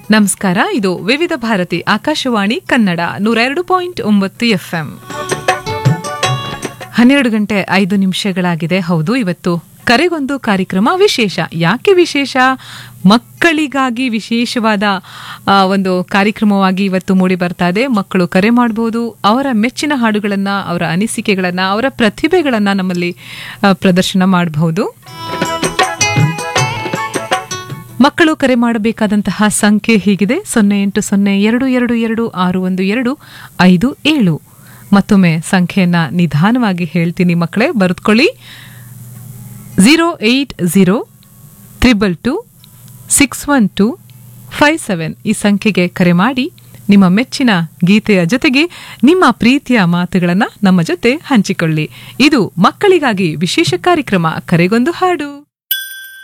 ನಮಸ್ಕಾರ ಇದು ವಿವಿಧ ಭಾರತಿ ಆಕಾಶವಾಣಿ ಕನ್ನಡ ನೂರ ಎರಡು ಪಾಯಿಂಟ್ ಒಂಬತ್ತು ಎಫ್ಎಂ ಹನ್ನೆರಡು ಗಂಟೆ ಐದು ನಿಮಿಷಗಳಾಗಿದೆ ಹೌದು ಇವತ್ತು ಕರೆಗೊಂದು ಕಾರ್ಯಕ್ರಮ ವಿಶೇಷ ಯಾಕೆ ವಿಶೇಷ ಮಕ್ಕಳಿಗಾಗಿ ವಿಶೇಷವಾದ ಆ, ಒಂದು ಕಾರ್ಯಕ್ರಮವಾಗಿ ಇವತ್ತು ಮೂಡಿ ಬರ್ತಾ ಇದೆ ಮಕ್ಕಳು ಕರೆ ಮಾಡಬಹುದು ಅವರ ಮೆಚ್ಚಿನ ಹಾಡುಗಳನ್ನ ಅವರ ಅನಿಸಿಕೆಗಳನ್ನ ಅವರ ಪ್ರತಿಭೆಗಳನ್ನ ನಮ್ಮಲ್ಲಿ ಆ, ಪ್ರದರ್ಶನ ಮಾಡಬಹುದು ಮಕ್ಕಳು ಕರೆ ಮಾಡಬೇಕಾದಂತಹ ಸಂಖ್ಯೆ ಹೀಗಿದೆ ಸೊನ್ನೆ ಎಂಟು ಸೊನ್ನೆ ಎರಡು ಎರಡು ಎರಡು ಆರು ಒಂದು ಎರಡು ಐದು ಏಳು ಮತ್ತೊಮ್ಮೆ ಸಂಖ್ಯೆಯನ್ನ ನಿಧಾನವಾಗಿ ಹೇಳ್ತೀನಿ ಮಕ್ಕಳೇ ಬರೆದುಕೊಳ್ಳಿ zero eight zero triple two six one two five seven ಈ ಸಂಖ್ಯೆಗೆ ಕರೆ ಮಾಡಿ ನಿಮ್ಮ ಮೆಚ್ಚಿನ ಗೀತೆಯ ಜೊತೆಗೆ ನಿಮ್ಮ ಪ್ರೀತಿಯ ಮಾತುಗಳನ್ನು ನಮ್ಮ ಜೊತೆ ಹಂಚಿಕೊಳ್ಳಿ ಇದು ಮಕ್ಕಳಿಗಾಗಿ ವಿಶೇಷ ಕಾರ್ಯಕ್ರಮ ಕರೆಗೊಂದು ಹಾಡು